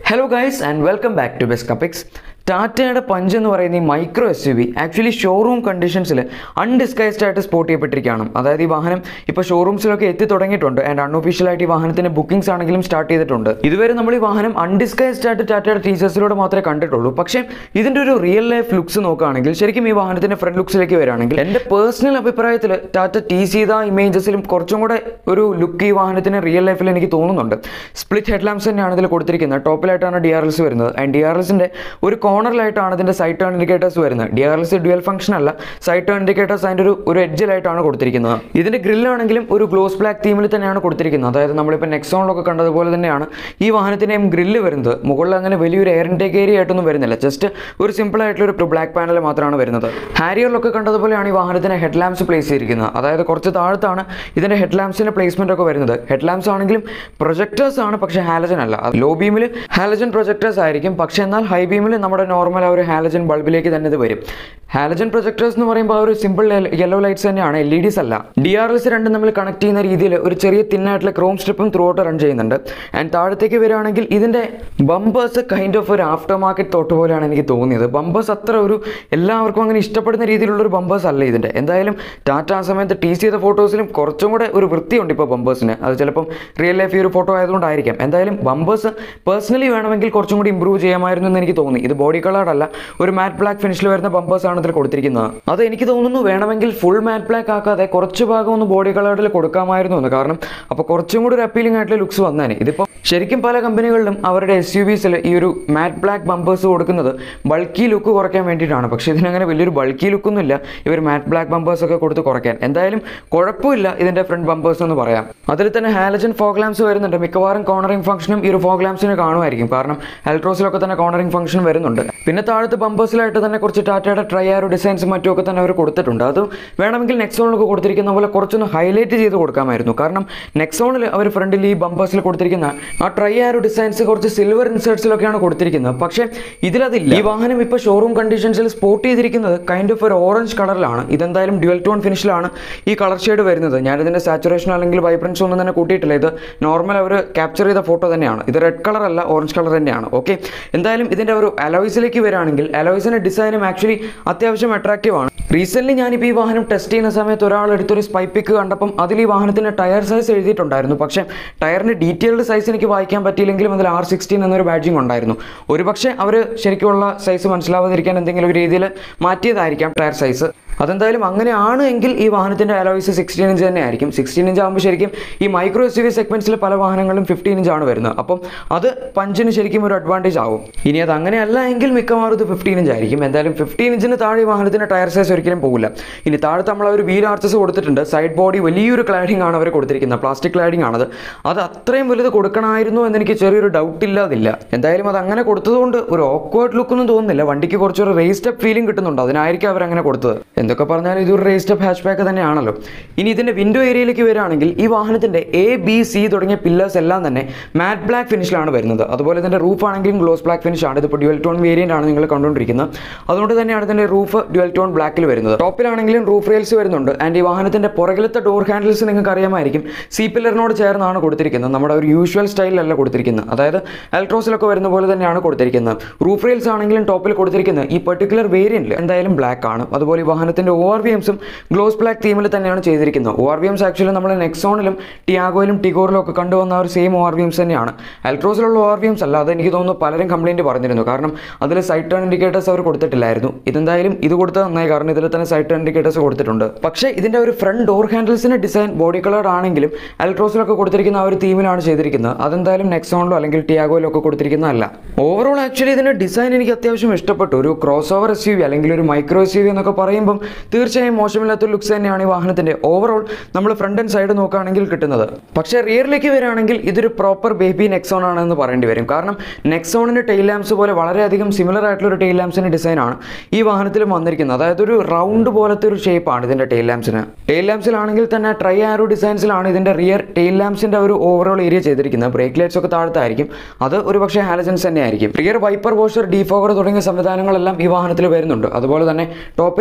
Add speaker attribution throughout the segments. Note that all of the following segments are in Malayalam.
Speaker 1: hello guys and welcome back to best കപ്പിക്സ് ടാറ്റയുടെ പഞ്ച് എന്ന് പറയുന്ന ഈ micro S U V actually showroom കണ്ടീഷൻസിൽ അൺഡിസ്കൈസ്ഡ് ആയിട്ട് സ്പോട്ട് ചെയ്യപ്പെട്ടിരിക്കുകയാണ് അതായത് ഈ വാഹനം ഇപ്പോൾ ഷോറൂംസിലൊക്കെ എത്തി തുടങ്ങിയിട്ടുണ്ട് ആൻഡ് അൺഒഫീഷ്യലായിട്ട് ഈ വാഹനത്തിൻ്റെ ബുക്കിംഗ്സ് ആണെങ്കിലും സ്റ്റാർട്ട് ചെയ്തിട്ടുണ്ട് ഇതുവരെ നമ്മൾ ഈ വാഹനം അൺഡിസ്കൈസ്ഡ് ആയിട്ട് ടാറ്റയുടെ ടീച്ചേഴ്സിലൂടെ മാത്രമേ കണ്ടിട്ടുള്ളൂ പക്ഷേ ഇതിൻ്റെ ഒരു റിയൽ ലൈഫ് ലുക്സ് നോക്കുകയാണെങ്കിൽ ശരിക്കും ഈ വാഹനത്തിൻ്റെ ഫ്രണ്ട് ലുക്സിലേക്ക് വരികയാണെങ്കിൽ എൻ്റെ പേഴ്സണൽ അഭിപ്രായത്തിൽ ടാറ്റ ടീസ് ചെയ്ത ഇമേജസിലും കുറച്ചും കൂടെ ഒരു ലുക്ക് ഈ വാഹനത്തിന് റിയൽ ലൈഫിൽ എനിക്ക് തോന്നുന്നുണ്ട് സ്പ്ലിറ്റ് ഹെഡ് ലാംപ്സ് തന്നെയാണ് ഇതിൽ കൊടുത്തിരിക്കുന്നത് ടോപ്പിലായിട്ടാണ് ഡി ആർ എൽസ് വരുന്നത് ആൻഡ് ഡി ആർ എൽസിൻ്റെ ഒരു കോർണറിലായിട്ടാണ് ഇതിൻ്റെ സൈഡ് ടേൺ ഇൻഡിക്കേറ്റേഴ്സ് വരുന്നത് D R Ls dual function അല്ല സൈഡ് ടേൺ ഇൻഡിക്കേറ്റേഴ്സ് അതിൻ്റെ ഒരു ഒരു എഡ്ജിലായിട്ടാണ് കൊടുത്തിരിക്കുന്നത് ഇതിൻ്റെ ഗ്രില്ലാണെങ്കിലും ഒരു ഗ്ലോസ് ബ്ലാക്ക് തീമിൽ തന്നെയാണ് കൊടുത്തിരിക്കുന്നത് അതായത് നമ്മളിപ്പോൾ നെക്സോണിലൊക്കെ കണ്ടതുപോലെ തന്നെയാണ് ഈ വാഹനത്തിൻ്റെയും ഗ്രില്ല് വരുന്നത് മുകളിൽ അങ്ങനെ വലിയൊരു എയർ ഇൻടേക്ക് ഏരിയ ആയിട്ടൊന്നും വരുന്നില്ല ജസ്റ്റ് ഒരു സിമ്പിൾ ആയിട്ടുള്ള ഒരു ബ്ലാക്ക് പാനൽ മാത്രമാണ് വരുന്നത് ഹാരിയറിലൊക്കെ കണ്ടതുപോലെയാണ് ഈ വാഹനത്തിന് ഹെഡ് ലാംപ്സ് പ്ലേസ് ചെയ്തിരിക്കുന്നത് അതായത് കുറച്ച് താഴത്താണ് ഇതിൻ്റെ ഹെഡ് ലാംപ്സിൻ്റെ പ്ലേസ്മെൻ്റ് ഒക്കെ വരുന്നത് ഹെഡ് ലാംപ്സ് ആണെങ്കിലും പ്രൊജക്ടേഴ്സ് ആണ് പക്ഷേ ഹാലജൻ അല്ല ലോ ബീമിൽ ഹാലജൻ പ്രൊജക്ടേഴ്സ് ആയിരിക്കും പക്ഷേ എന്നാൽ ഹൈ ബീമിൽ നമ്മുടെ നോർമൽ ആ ഒരു ഹാലജൻ ബൾബിലേക്ക് തന്നെ ഇത് വരും ഹാലജൻ പ്രൊജക്ടേഴ്സ് എന്ന് പറയുമ്പോൾ ആ ഒരു സിമ്പിൾ യെല്ലോ ലൈറ്റ്സ് തന്നെയാണ് എൽ ഇ ഡിസ് അല്ല ഡി ആർ എൽസ് രണ്ടും തമ്മിൽ കണക്ട് ചെയ്യുന്ന രീതിയിൽ ഒരു ചെറിയ തിന്നായിട്ടുള്ള ക്രോം സ്ട്രിപ്പും ത്രൂ ഔട്ട് റൺ ചെയ്യുന്നുണ്ട് ആൻഡ് താഴത്തേക്ക് വരികയാണെങ്കിൽ ഇതിൻ്റെ ബമ്പേഴ്സ് കൈൻഡ് ഓഫ് ഒരു ആഫ്റ്റർ മാർക്കറ്റ് തോട്ട് പോലെയാണ് എനിക്ക് തോന്നിയത് ബമ്പേഴ്സ് അത്ര ഒരു എല്ലാവർക്കും അങ്ങനെ ഇഷ്ടപ്പെടുന്ന രീതിയിലുള്ള ഒരു ബമ്പേഴ്സ് അല്ല ഇതിൻ്റെ എന്തായാലും ടാറ്റ ആ സമയത്ത് ടീസ് ചെയ്ത ഫോട്ടോസിലും കുറച്ചും കൂടെ ഒരു വൃത്തിയുണ്ട് ഇപ്പോൾ ബമ്പേഴ്സിന് അത് ചിലപ്പം റിയൽ ലൈഫ് ഈ ഒരു ഫോട്ടോ ആയതുകൊണ്ടായിരിക്കാം എന്തായാലും ബമ്പേഴ്സ് പേഴ്സണലി വേണമെങ്കിൽ കുറച്ചും കൂടി ഇമ്പ്രൂവ് ചെയ്യാമായിരുന്നു എന്ന് എനിക്ക് തോന്നി ഇത് ബോഡി കളർ അല്ല ഒരു മാറ്റ് ബ്ലാക്ക് ഫിനിഷിൽ വരുന്ന ബമ്പേഴ്സ് ആണ് ഇതിൽ കൊടുത്തിരിക്കുന്നത് അത് എനിക്ക് തോന്നുന്നു വേണമെങ്കിൽ ഫുൾ മാറ്റ് ബ്ലാക്ക് ആക്കാതെ കുറച്ച് ഭാഗം ഒന്ന് ബോഡി കളറിൽ കൊടുക്കാമായിരുന്നു എന്ന് കാരണം അപ്പോൾ കുറച്ചും കൂടി ഒരു അപ്പീലിംഗ് ആയിട്ടുള്ള ലുക്സ് വന്നേനെ ഇതിപ്പോൾ ശരിക്കും പല കമ്പനികളിലും അവരുടെ എസ് യു വിസിൽ ഈ ഒരു മാറ്റ് ബ്ലാക്ക് ബമ്പേഴ്സ് കൊടുക്കുന്നത് ബൾക്കി ലുക്ക് കുറയ്ക്കാൻ വേണ്ടിയിട്ടാണ് പക്ഷേ ഇതിനങ്ങനെ വലിയൊരു ബൾക്കി ലുക്കൊന്നും ഇല്ല ഇവർ മാറ്റ് ബ്ലാക്ക് ബമ്പേഴ്സ് ഒക്കെ കൊടുത്ത് കുറയ്ക്കാൻ എന്തായാലും കുഴപ്പമില്ല ഇതിൻ്റെ ഫ്രണ്ട് ബമ്പേഴ്സ് എന്ന് പറയാം അതിൽ തന്നെ ഹാലജൻ ഫോഗ് ലാംപ്സ് വരുന്നുണ്ട് മിക്കവാറും കോർണറിംഗ് ഫംഗ്ഷനും ഈ ഒരു ഫോഗ് ലാംപ്സിന് കാണുമായിരിക്കും കാരണം എലക്ട്രോസിലൊക്കെ തന്നെ കോർണറിംഗ് ഫംഗ്ഷൻ വരുന്നുണ്ട് പിന്നെ താഴത്ത് ബമ്പേഴ്സിലായിട്ട് തന്നെ കുറച്ച് ടാറ്റയുടെ ട്രൈ ആരോ ഡിസൈൻസും മറ്റുമൊക്കെ തന്നെ അവർ കൊടുത്തിട്ടുണ്ട് അത് വേണമെങ്കിൽ നെക്സോണിലൊക്കെ കൊടുത്തിരിക്കുന്ന പോലെ കുറച്ചൊന്ന് ഹൈലൈറ്റ് ചെയ്ത് കൊടുക്കാമായിരുന്നു കാരണം നെക്സോണിൽ അവർ ഫ്രണ്ടിൽ ഈ ബമ്പേഴ്സിൽ കൊടുത്തിരിക്കുന്ന ആ ട്രൈ ആരോ ഡിസൈൻസ് കുറച്ച് സിൽവർ ഇൻസേർട്സിലൊക്കെയാണ് കൊടുത്തിരിക്കുന്നത് പക്ഷേ ഇതിലതില്ല ഈ വാഹനം ഇപ്പോൾ ഷോറൂം കണ്ടീഷൻസിൽ സ്പോട്ട് ചെയ്തിരിക്കുന്നത് കൈൻഡ് ഓഫ് ഒരു ഓറഞ്ച് കളറിലാണ് ഇതെന്തായാലും ഡ്യുവൽ ടോൺ ഫിനിഷിലാണ് ഈ കളർ ഷെയ്ഡ് വരുന്നത് ഞാനിതിൻ്റെ സാച്ചുറേഷൻ അല്ലെങ്കിൽ വൈബ്രൻസ് ഒന്നും തന്നെ കൂട്ടിയിട്ടില്ല ഇത് നോർമൽ അവർ ക്യാപ്ചർ ചെയ്ത ഫോട്ടോ തന്നെയാണ് ഇത് റെഡ് കളർ അല്ല ഓറഞ്ച് കളർ തന്നെയാണ് ഓക്കെ എന്തായാലും ഇതിൻ്റെ ഒരു അലോയ്സിലേക്ക് വരികയാണെങ്കിൽ അലോയ്സിൻ്റെ ഡിസൈനും ആക്ച്വലി അത്യാവശ്യം അട്രാക്റ്റീവ് ആണ് റീസെൻ്റ്ലി ഞാനിപ്പോൾ ഈ വാഹനം ടെസ്റ്റ് ചെയ്യുന്ന സമയത്ത് ഒരാൾ എടുത്തൊരു സ്പൈ പിക്ക് കണ്ടപ്പം അതിൽ ഈ വാഹനത്തിൻ്റെ ടയർ സൈസ് എഴുതിയിട്ടുണ്ടായിരുന്നു പക്ഷേ ടയറിൻ്റെ ഡീറ്റെയിൽഡ് സൈസ് എനിക്ക് വായിക്കാൻ പറ്റിയില്ലെങ്കിലും അതിൽ ആർ സിക്സ്റ്റീൻ എന്നൊരു ബാഡ്ജിങ് ഉണ്ടായിരുന്നു ഒരു പക്ഷേ അവർ ശരിക്കുമുള്ള സൈസ് മനസ്സിലാവാതിരിക്കാൻ എന്തെങ്കിലും ഒരു രീതിയിൽ മാറ്റിയതായിരിക്കാം ടയർ സൈസ് അതെന്തായാലും അങ്ങനെയാണ് എങ്കിൽ ഈ വാഹനത്തിൻ്റെ അലോയ്സ് സിക്സ്റ്റീൻ ഇഞ്ച് തന്നെ ആയിരിക്കും സിക്സ്റ്റീൻ ഇഞ്ച് ആകുമ്പോൾ ശരിക്കും ഈ മൈക്രോ എസ് വി സെഗ്മെൻറ്റ്സിൽ പല വാഹനങ്ങളും ഫിഫ്റ്റീൻ ഇഞ്ചാണ് വരുന്നത് അപ്പം അത് പഞ്ചിന് ശരിക്കും ഒരു അഡ്വാൻറ്റേജ് ആവും ഇനി അത് അങ്ങനെയല്ല എങ്കിൽ മിക്കവാറും ഇത് ഫിഫ്റ്റീൻ ഇഞ്ച് ആയിരിക്കും എന്തായാലും ഫിഫ്റ്റീൻ ഇഞ്ചിന് താഴെ ഈ വാഹനത്തിൻ്റെ ടയർ സൈസ് ഒരിക്കലും പോകില്ല ഇനി താഴത്ത് നമ്മൾ ഒരു വീൽ ആർച്ചസ് കൊടുത്തിട്ടുണ്ട് സൈഡ് ബോഡി വലിയൊരു ക്ലാഡിംഗ് ആണ് അവർ കൊടുത്തിരിക്കുന്നത് പ്ലാസ്റ്റിക് ക്ലാഡിംഗ് ആണത് അത് അത്രയും വലുത് കൊടുക്കണമായിരുന്നു എന്ന് എനിക്ക് ചെറിയൊരു ഡൗട്ട് ഇല്ലാതില്ല എന്തായാലും അത് അങ്ങനെ കൊടുത്തതുകൊണ്ട് ഒരു ഓക്വേർഡ് ലുക്കൊന്നും തോന്നുന്നില്ല വണ്ടിക്ക് കുറച്ചൊരു റേസ്റ്റ് അപ്പ് ഫീലിംഗ് കിട്ടുന്നുണ്ട് അതിനായിരിക്കും അവർ അങ്ങനെ കൊടുത്തത് എന്തൊക്കെ പറഞ്ഞാലും ഇതൊരു റേസ്റ്റ് അപ്പ് ഹാച്ച് ബാക്ക് തന്നെയാണല്ലോ ഇനി ഇതിൻ്റെ വിൻഡോ ഏരിയയിലേക്ക് വരികയാണെങ്കിൽ ഈ വാഹനത്തിൻ്റെ എ ബി സി തുടങ്ങിയ പില്ലേഴ്സ് എല്ലാം തന്നെ മാറ്റ് ബ്ലാക്ക് ഫിനിഷിലാണ് വരുന്നത് അതുപോലെ ഇതിൻ്റെ റൂഫ് ആണെങ്കിലും ഗ്ലോസ് ബ്ലാക്ക് ഫിനിഷ് ആണ് ഇതിപ്പോൾ ഡ്യുവൽ ടോൺ വേരിയൻ്റ് ആണ് നിങ്ങൾ കണ്ടുകൊണ്ടിരിക്കുന്നത് അതുകൊണ്ട് തന്നെയാണ് ഇതിൻ്റെ റൂഫ് ഡ്യുവൽ ടോൺ ബ്ലാക്കിൽ വരുന്നത് ടോപ്പിലാണെങ്കിലും റൂഫ് റെയിൽസ് വരുന്നുണ്ട് ആൻഡ് ഈ വാഹനത്തിൻ്റെ പുറകിലത്തെ ഡോർ ഹാൻഡിൽസ് നിങ്ങൾക്ക് അറിയാമായിരിക്കും സി പില്ലറിനോട് ചേർന്നാണ് കൊടുത്തിരിക്കുന്നത് നമ്മുടെ ഒരു യൂഷ്വൽ സ്റ്റൈലിലല്ല കൊടുത്തിരിക്കുന്നത് അതായത് എലക്ട്രോസിലൊക്കെ വരുന്ന പോലെ തന്നെയാണ് കൊടുത്തിരിക്കുന്നത് റൂഫ് റെയിൽസ് ആണെങ്കിലും ടോപ്പിൽ കൊടുത്തിരിക്കുന്നത് ഈ പെർട്ടിക്കുലർ വേരിയൻറ്റിൽ എന്തായാലും ബ്ലാക്ക് ആണ് അതുപോലെ ഈ വാഹനത്തിൻ്റെ ഒ ആർ വി എംസും ഗ്ലോസ് ബ്ലാക്ക് തീമിൽ തന്നെയാണ് ചെയ്തിരിക്കുന്നത് O R V Ms actually നമ്മൾ നെക്സോണിലും ടിയാഗോയിലും ടിഗോറിലും ഒക്കെ കണ്ടുവന്ന ആ ഒരു same O R V Ms തന്നെയാണ് എലക്ട്രോസിലുള്ള ഒ ആർ വി എംസ് അല്ല അത് എനിക്ക് തോന്നുന്നു പലരും കംപ്ലയിൻറ്റ് പറഞ്ഞിരുന്നു കാരണം അതിൽ സൈഡ് ടേൺ ഇൻഡിക്കേറ്റേഴ്സ് അവർ കൊടുത്തിട്ടില്ലായിരുന്നു ഇതെന്തായാലും ഇത് കൊടുത്തത് നന്നായി കാരണം ഇതിൽ തന്നെ സൈഡ് ടേൺ ഇൻഡിക്കേറ്റേഴ്സ് കൊടുത്തിട്ടുണ്ട് പക്ഷേ ഇതിൻ്റെ ഒരു ഫ്രണ്ട് ഡോർ ഹാൻഡിൽസിൻ്റെ ഡിസൈൻ ബോഡി കളർ ആണെങ്കിലും എലക്ട്രോസിലൊക്കെ കൊടുത്തിരിക്കുന്ന ആ ഒരു തീമിലാണ് ചെയ്തിരിക്കുന്നത് അതെന്തായാലും നെക്സോണിലോ അല്ലെങ്കിൽ ടിയാഗോയിലോ ഒക്കെ കൊടുത്തിരിക്കുന്നതല്ല ഓവറോൾ ആക്ച്വലി ഇതിൻ്റെ ഡിസൈൻ എനിക്ക് അത്യാവശ്യം ഇഷ്ടപ്പെട്ടു ഒരു cross over S U V അല്ലെങ്കിൽ ഒരു മൈക്രോ എസ് യു വി എന്നൊക്കെ പറയുമ്പം തീർച്ചയായും മോശമില്ലാത്ത ലുക്സ് തന്നെയാണ് ഈ വാഹനത്തിൻ്റെ ഓവറോൾ നമ്മൾ ഫ്രണ്ട് ആൻഡ് സൈഡ് നോക്കുകയാണെങ്കിൽ കിട്ടുന്നത് പക്ഷേ റിയറിലേക്ക് വരികയാണെങ്കിൽ ഇതൊരു പ്രോപ്പർ ബേബി നെക്സോൺ ആണെന്ന് പറയേണ്ടി വരും കാരണം നെക്സോണിൻ്റെ ടെയിൽ ലാംപ്സ് പോലെ വളരെയധികം സിമിലർ ആയിട്ടുള്ള ഒരു ടെയിൽ ലാംപ്സിൻ്റെ ഡിസൈനാണ് ഈ വാഹനത്തിലും വന്നിരിക്കുന്നത് അതായത് ഒരു റൗണ്ട് പോലത്തെ ഒരു ഷേപ്പാണ് ഇതിൻ്റെ ടെയിൽ ലാംപ്സിന് ടെയിൽ ലാംപ്സിലാണെങ്കിൽ തന്നെ ട്രൈ ആരോ ഡിസൈൻസിലാണ് ഇതിൻ്റെ റിയർ ടെയിൽ ലാംപ്സിൻ്റെ ഒരു ഓവറോൾ ഏരിയ ചെയ്തിരിക്കുന്നത് ബ്രേക്ക് ലൈറ്റ്സ് ഒക്കെ താഴത്തായിരിക്കും അത് ഒരു പക്ഷേ ഹാലജൻസ് തന്നെ ആയിരിക്കും റിയർ വൈപ്പർ വാഷർ ഡീഫോഗർ തുടങ്ങിയ സംവിധാനങ്ങളെല്ലാം ഈ വാഹനത്തിൽ വരുന്നുണ്ട് അതുപോലെ തന്നെ ടോപ്പിലാണെങ്കിലും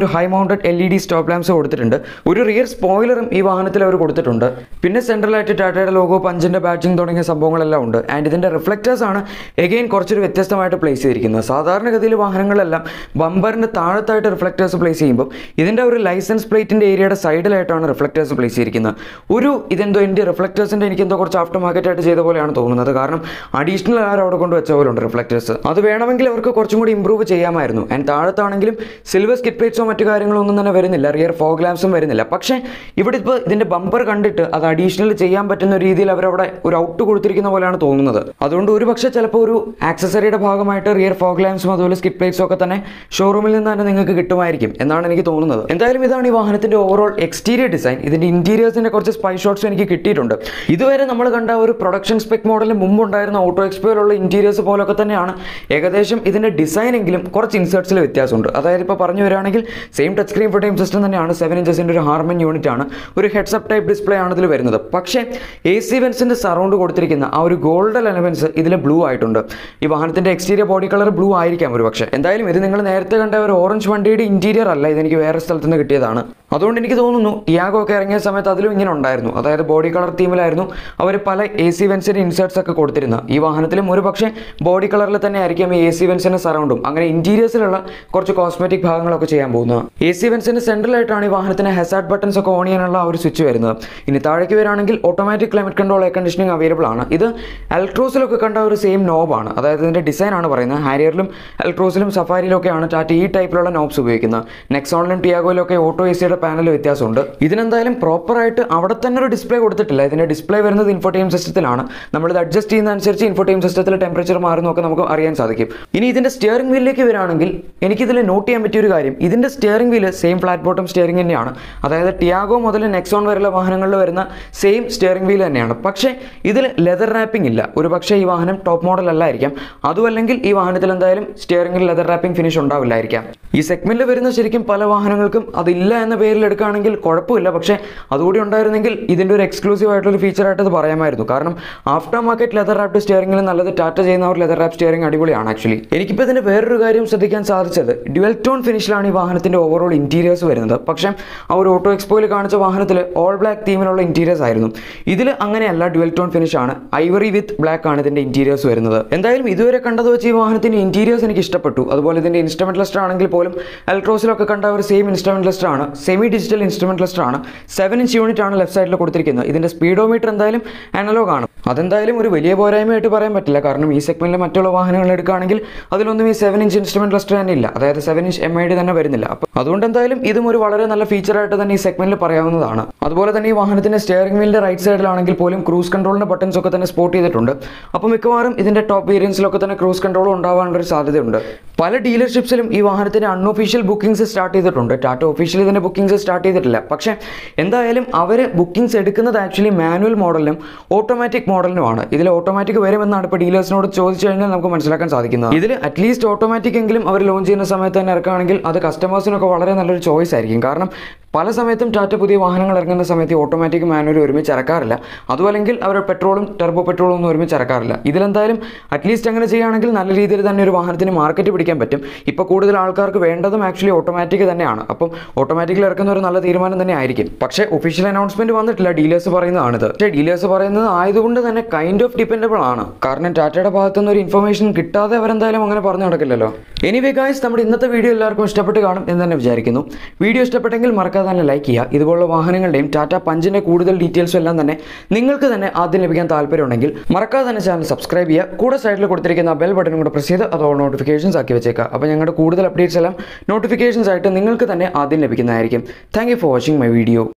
Speaker 1: ഒരു high mounted L E D stop lamps കൊടുത്തിട്ടുണ്ട് ഒരു റിയർ സ്പോയിലറും ഈ വാഹനത്തിൽ അവർ കൊടുത്തിട്ടുണ്ട് പിന്നെ സെൻട്രലായിട്ട് ടാറ്റയുടെ ലോഗോ പഞ്ചിൻ്റെ ബാഡ്ജിങ് തുടങ്ങിയ സംഭവങ്ങളെല്ലാം ഉണ്ട് ആൻഡ് ഇതിൻ്റെ റിഫ്ലക്റ്റേഴ്സ് ആണ് എഗെയിൻ കുറച്ചൊരു വ്യത്യസ്തമായിട്ട് പ്ലേസ് ചെയ്തിരിക്കുന്നത് സാധാരണഗതിയിൽ വാഹനങ്ങളെല്ലാം ബമ്പറിൻ്റെ താഴത്തായിട്ട് റിഫ്ലക്റ്റേഴ്സ് പ്ലേസ് ചെയ്യുമ്പോൾ ഇതിൻ്റെ ഒരു ലൈസൻസ് പ്ലേറ്റിൻ്റെ ഏരിയയുടെ സൈഡിലായിട്ടാണ് റിഫ്ലക്റ്റേഴ്സ് പ്ലേസ് ചെയ്തിരിക്കുന്നത് ഒരു ഇതെന്തോ എൻ്റെ റിഫ്ലക്റ്റേഴ്സിൻ്റെ എനിക്ക് എന്തോ കുറച്ച് ആഫ്റ്റർ മാർക്കറ്റ് ആയിട്ട് ചെയ്ത പോലെയാണ് തോന്നുന്നത് കാരണം അഡീഷണൽ ആരും അവിടെ കൊണ്ട് വെച്ച പോലെ ഉണ്ട് റിഫ്ലക്റ്റേഴ്സ് അത് വേണമെങ്കിൽ അവർക്ക് കുറച്ചും കൂടി ഇമ്പ്രൂവ് ചെയ്യാമായിരുന്നു ആൻഡ് താഴത്താണെങ്കിലും സിൽവർ സ്കിറ്റ് പ്ലേറ്റ്സോ മറ്റു കാര്യങ്ങളോ ഒന്നും തന്നെ വരുന്നില്ല റിയർ ഫോഗ് ലാംപ്സും വരുന്നില്ല പക്ഷേ ഇവിടെ ഇപ്പോൾ ഇതിൻ്റെ ബമ്പർ കണ്ടിട്ട് അത് അഡീഷണൽ ചെയ്യാൻ പറ്റുന്ന രീതിയിൽ അവരവിടെ ഒരു ഔട്ട് കൊടുത്തിരിക്കുന്ന പോലെയാണ് തോന്നുന്നത് അതുകൊണ്ട് ഒരു പക്ഷേ ചിലപ്പോൾ ഒരു ആക്സസറിയുടെ ഭാഗമായിട്ട് റിയർ ഫോഗ് ലാംപ്സും അതുപോലെ സ്കിറ്റ് പ്ലേറ്റ്സും ഒക്കെ തന്നെ ഷോറൂമിൽ നിന്ന് തന്നെ നിങ്ങൾക്ക് കിട്ടുമായിരിക്കും എന്നാണ് എനിക്ക് തോന്നുന്നത് എന്തായാലും ഇതാണ് ഈ വാഹനത്തിന്റെ ഓവറോൾ എക്സ്റ്റീരിയർ ഡിസൈൻ ഇതിന്റെ ഇന്റീരിയേഴ്സിന്റെ കുറച്ച് സ്പൈ ഷോട്ട്സ് എനിക്ക് കിട്ടിയിട്ടുണ്ട് ഇതുവരെ നമ്മൾ കണ്ട ഒരു പ്രൊഡക്ഷൻ സ്പെക് മോഡലിന് മുമ്പുണ്ടായിരുന്ന ഓട്ടോ എക്സ്പോയിലുള്ള ഇന്റീരിയേഴ്സ് പോലൊക്കെ തന്നെയാണ് ഏകദേശം ഇതിന്റെ ഡിസൈൻ എങ്കിലും കുറച്ച് ഇൻസേർട്സിൽ വ്യത്യാസമുണ്ട് അതായത് ഇപ്പോൾ പറഞ്ഞു വരികയാണെങ്കിൽ സെയിം ടച്ച് സ്ക്രീൻ ഫോട്ടോയും സിസ്റ്റം തന്നെയാണ് സെവൻ ഇഞ്ചസിന്റെ ഒരു ഹാർമൻ യൂണിറ്റ് ആണ് ഒരു ഹെഡ്സപ്പ് ടൈപ്പ് ഡിസ്പ്ലേ ആണ് ഇതിൽ വരുന്നത് പക്ഷേ എ സി വെൻസിന്റെ സറൗണ്ട് കൊടുത്തിരിക്കുന്ന ആ ഒരു ഗോൾഡൻ എലമെന്റ്സ് ഇതിൽ ബ്ലൂ ആയിട്ടുണ്ട് ഈ വാഹനത്തിന്റെ എക്സ്റ്റീരിയർ ബോഡി കളർ ബ്ലൂ ആയിരിക്കാം ഒരു പക്ഷേ എന്തായാലും ഇത് നിങ്ങൾ നേരത്തെ കണ്ട ഒരു ഓറഞ്ച് വണ്ടിയുടെ ഇന്റീരിയർ അല്ല ഇതെനിക്ക് വേറെ സ്ഥലത്ത് നിന്ന് കിട്ടിയതാണ് അതുകൊണ്ട് എനിക്ക് തോന്നുന്നു ടിയാഗോ ഒക്കെ ഇറങ്ങിയ സമയത്ത് അതിലും ഇങ്ങനെ ഉണ്ടായിരുന്നു അതായത് ബോഡി കളർ തീമിലായിരുന്നു അവർ പല എ സി വെൻസിന്റെ ഇൻസേർട്സ് ഒക്കെ കൊടുത്തിരുന്നത് ഈ വാഹനത്തിലും ഒരു പക്ഷേ ബോഡി കളറിൽ തന്നെ ആയിരിക്കും ഈ എ സി വെൻസിന്റെ സറൗണ്ടും അങ്ങനെ ഇന്റീരിയേഴ്സിലുള്ള കുറച്ച് കോസ്മെറ്റിക് ഭാഗങ്ങളൊക്കെ ചെയ്യാൻ പോകുന്നത് എ സി വെൻസിന്റെ സെൻട്രലായിട്ടാണ് ഈ വാഹനത്തിന് ഹെസാർഡ് ബട്ടൺസ് ഒക്കെ ഓൺ ചെയ്യാനുള്ള ആ ഒരു സ്വിച്ച് വരുന്നത് ഇനി താഴേക്ക് വരാണെങ്കിൽ automatic climate control air conditioning available ആണ് ഇത് എൽക്ട്രോസിലൊക്കെ കണ്ട ഒരു സെയിം നോബാണ് അതായത് ഇതിന്റെ ഡിസൈൻ ആണ് പറയുന്നത് ഹാരിയറിലും എൽക്ട്രോസിലും സഫാരിയിലും ഒക്കെയാണ് ടാറ്റ ഈ ടൈപ്പിലുള്ള നോബ്സ് ഉപയോഗിക്കുന്നത് നെക്സോണിലും ടിയാഗോയിലും ഒക്കെ ഓട്ടോ എ സിയുടെ പാനൽ വ്യത്യാസമുണ്ട് ഇതിനെന്തായാലും പ്രോപ്പറായിട്ട് അവിടെ തന്നെ ഒരു ഡിസ്പ്ലേ കൊടുത്തിട്ടില്ല ഇതിന്റെ ഡിസ്പ്ലേ വരുന്നത് ഇൻഫോർട്ടൈം സിസ്റ്റത്തിലാണ് നമ്മളിത് അഡ്ജസ്റ്റ് ചെയ്യുന്ന അനുസരിച്ച് ഇൻഫോർട്ടൈം സിസ്റ്റത്തിൽ ടെമ്പറേച്ചർ മാറുന്നൊക്കെ നമുക്ക് അറിയാൻ സാധിക്കും ഇനി ഇതിന്റെ സ്റ്റിയറിംഗ് വീലിലേക്ക് വരികയാണെങ്കിൽ എനിക്കിതിൽ നോട്ട് ചെയ്യാൻ പറ്റിയ ഒരു കാര്യം ഇതിന്റെ steering wheel same flat bottom steering തന്നെയാണ് അതായത് ടിയാഗോ മുതൽ നെക്സോൺ വരെയുള്ള വാഹനങ്ങളിൽ വരുന്ന സെയിം സ്റ്റിയറിംഗ് വീൽ തന്നെയാണ് പക്ഷേ ഇതിൽ ലെതർ റാപ്പിംഗ് ഇല്ല ഒരു പക്ഷേ ഈ വാഹനം ടോപ്പ് മോഡൽ അല്ലായിരിക്കാം അതുമല്ലെങ്കിൽ ഈ വാഹനത്തിൽ എന്തായാലും സ്റ്റിയറിംഗിൽ ലെതർ റാപ്പിംഗ് ഫിനിഷ് ഉണ്ടാവില്ലായിരിക്കാം ഈ സെഗ്മെന്റിൽ വരുന്ന ശരിക്കും പല വാഹനങ്ങൾക്കും അതില്ല എന്ന പേരിൽ എടുക്കുകയാണെങ്കിൽ കുഴപ്പമില്ല പക്ഷേ അതുകൂടി ഉണ്ടായിരുന്നെങ്കിൽ ഇതിൻ്റെ ഒരു എക്സ്ക്ലൂസീവ് ആയിട്ടുള്ള ഒരു ഫീച്ചറായിട്ട് അത് പറയാമായിരുന്നു കാരണം ആഫ്റ്റർ മാർക്കറ്റ് ലെതർ റാപ്പ് സ്റ്റിയറിംഗിൽ നല്ലത് ടാറ്റ ചെയ്യുന്ന ഒരു ലെതർ റാപ്പ് സ്റ്റിയറിംഗ് അടിപൊളിയാണ് ആക്ച്വലി എനിക്കിപ്പോൾ ഇതിൻ്റെ വേറൊരു കാര്യം ശ്രദ്ധിക്കാൻ സാധിച്ചത് ഡ്യുവൽ ടോൺ ഫിനിഷിലാണ് ഈ വാഹനത്തിൻ്റെ ഓവറോൾ ഇന്റീരിയേഴ്സ് വരുന്നത് പക്ഷേ ആ ഒരു ഓട്ടോ എക്സ്പോയിൽ കാണിച്ച വാഹനത്തിൽ ഓൾ ബ്ലാക്ക് തീമിലുള്ള ഇന്റീരിയേഴ്സ് ആയിരുന്നു ഇതിൽ അങ്ങനെയല്ല ഡ്യുവൽ ടോൺ ഫിനിഷ് ആണ് ഐവറി വിത്ത് ബ്ലാക്ക് ആണ് ഇതിൻ്റെ ഇന്റീരിയേഴ്സ് വരുന്നത് എന്തായാലും ഇതുവരെ കണ്ടത് വെച്ച് ഈ വാഹനത്തിൻ്റെ ഇന്റീരിയേഴ്സ് എനിക്ക് ഇഷ്ടപ്പെട്ടു അതുപോലെ ഇതിൻ്റെ ഇൻസ്ട്രുമെന്റ് ലിസ്റ്റർ ആണെങ്കിൽ പോലും എലക്ട്രോസിലൊക്കെ കണ്ട ഒരു സെയിം ഇൻസ്ട്രുമെന്റ് ലിസ്റ്റർ ആണ് സെമി ഡിജിറ്റൽ ഇൻസ്ട്രുമെന്റ് ലിസ്റ്റർ ആണ് സെവൻ ഇഞ്ച് യൂണിറ്റ് ആണ് ലെഫ്റ്റ് സൈഡിൽ കൊടുത്തിരിക്കുന്നത് ഇതിൻ്റെ സ്പീഡോമീറ്റർ എന്തായാലും അനലോഗ് ആണ് അതെന്തായാലും ഒരു വലിയ പോരായ്മയായിട്ട് പറയാൻ പറ്റില്ല കാരണം ഈ സെഗ്മെന്റിലെ മറ്റുള്ള വാഹനങ്ങൾ എടുക്കുകയാണെങ്കിൽ അതിലൊന്നും ഈ സെവൻ ഇഞ്ച് ഇൻസ്ട്രുമെന്റ് ക്ലസ്റ്റർ തന്നെ ഇല്ല അതായത് seven inch M I D തന്നെ വരുന്നില്ല അപ്പോൾ അതുകൊണ്ട് എന്തായാലും ഇതും ഒരു വളരെ നല്ല ഫീച്ചറായിട്ട് തന്നെ ഈ സെഗ്മെന്റിൽ പറയാവുന്നതാണ് അതുപോലെ തന്നെ ഈ വാഹനത്തിന്റെ സ്റ്റിയറിംഗ് വീലിന്റെ റൈറ്റ് സൈഡിലാണെങ്കിൽ പോലും ക്രൂസ് കൺട്രോളിന്റെ ബട്ടൺസ് ഒക്കെ തന്നെ സ്പോട്ട് ചെയ്തിട്ടുണ്ട് അപ്പോൾ മിക്കവാറും ഇതിന്റെ ടോപ്പ് വേരിയൻസിലൊക്കെ തന്നെ ക്രൂസ് കൺട്രോൾ ഉണ്ടാവാനുള്ള ഒരു സാധ്യതയുണ്ട് പല ഡീലർഷിപ്സിലും ഈ വാഹനത്തിന്റെ അൺഒഫീഷ്യൽ ബുക്കിംഗ്സ് സ്റ്റാർട്ട് ചെയ്തിട്ടുണ്ട് ടാറ്റ ഒഫീഷ്യലി ഇതിന്റെ ബുക്കിംഗ്സ് സ്റ്റാർട്ട് ചെയ്തിട്ടില്ല പക്ഷേ എന്തായാലും അവർ ബുക്കിംഗ്സ് എടുക്കുന്നത് ആക്ച്വലി മാനുവൽ മോഡലിനും ഓട്ടോമാറ്റിക് മോഡലിനുമാണ് ഇതിൽ ഓട്ടോമാറ്റിക് വരുമെന്നാണ് ഇപ്പോൾ ഡീലേഴ്സിനോട് ചോദിച്ചു കഴിഞ്ഞാൽ നമുക്ക് മനസ്സിലാക്കാൻ സാധിക്കുന്നത് ഇതിൽ അറ്റ്ലീസ്റ്റ് ഓട്ടോമാറ്റിക് എങ്കിലും അവർ ലോഞ്ച് ചെയ്യുന്ന സമയത്ത് തന്നെ ഇറക്കുകയാണെങ്കിൽ അത് കസ്റ്റമേഴ്സിനൊക്കെ വളരെ നല്ലൊരു ചോയ്സ് ആയിരിക്കും കാരണം പല സമയത്തും ടാറ്റ പുതിയ വാഹനങ്ങൾ ഇറങ്ങുന്ന സമയത്ത് ഓട്ടോമാറ്റിക് മാനുവൽ ഒരുമിച്ച് ഇറക്കാറില്ല അതുമല്ലെങ്കിൽ അവർ പെട്രോളും ടെർബോ പെട്രോളും ഒന്നും ഒരുമിച്ച് ഇറക്കാറില്ല ഇതിലെന്തായാലും അറ്റ്ലീസ്റ്റ് അങ്ങനെ ചെയ്യുകയാണെങ്കിൽ നല്ല രീതിയിൽ തന്നെ ഒരു വാഹനത്തിന് മാർക്കറ്റ് പിടിക്കാൻ പറ്റും ഇപ്പോൾ കൂടുതൽ ആൾക്കാർക്ക് വേണ്ടതും ആക്ച്വലി ഓട്ടോമാറ്റിക് തന്നെയാണ് അപ്പം ഓട്ടോമാറ്റിക്കിൽ ഇറക്കുന്ന ഒരു നല്ല തീരുമാനം തന്നെ ആയിരിക്കും പക്ഷേ ഒഫീഷ്യൽ അനൗൺസ്മെന്റ് വന്നിട്ടില്ല ഡീലേഴ്സ് പറയുന്നതാണിത് പക്ഷേ ഡീലേഴ്സ് പറയുന്നത് ആയതുകൊണ്ട് തന്നെ കൈൻഡ് ഓഫ് ഡിപ്പെൻഡബിൾ ആണ് കാരണം ടാറ്റയുടെ ഭാഗത്തുനിന്ന് ഒരു ഇൻഫർമേഷൻ കിട്ടാതെ അവരെന്തായാലും അങ്ങനെ പറഞ്ഞു നടക്കില്ലല്ലോ എനിവേ ഗായ്സ് നമ്മുടെ ഇന്നത്തെ വീഡിയോ എല്ലാവർക്കും ഇഷ്ടപ്പെട്ട് കാണും എന്ന് തന്നെ വിചാരിക്കുന്നു വീഡിയോ ഇഷ്ടപ്പെട്ടെങ്കിൽ മറക്കാതെ തന്നെ ലൈക്ക് ചെയ്യുക ഇതുപോലുള്ള വാഹനങ്ങളുടെയും ടാറ്റ പഞ്ചിന്റെ കൂടുതൽ ഡീറ്റെയിൽസും എല്ലാം തന്നെ നിങ്ങൾക്ക് തന്നെ ആദ്യം ലഭിക്കാൻ താല്പര്യമുണ്ടെങ്കിൽ മറക്കാതെ തന്നെ ചാനൽ സബ്സ്ക്രൈബ് ചെയ്യുക കൂടെ സൈഡിൽ കൊടുത്തിരിക്കുന്ന ബെൽ ബട്ടൺ കൂടെ പ്രസ് ചെയ്ത് അതോടെ നോട്ടിഫിക്കേഷൻസ് ആക്കി വെച്ചേക്കുക അപ്പോൾ ഞങ്ങളുടെ കൂടുതൽ അപ്ഡേറ്റ്സ് എല്ലാം നോട്ടിഫിക്കേഷൻസ് ആയിട്ട് നിങ്ങൾക്ക് തന്നെ ആദ്യം ലഭിക്കുന്നതായിരിക്കും thank you for watching my video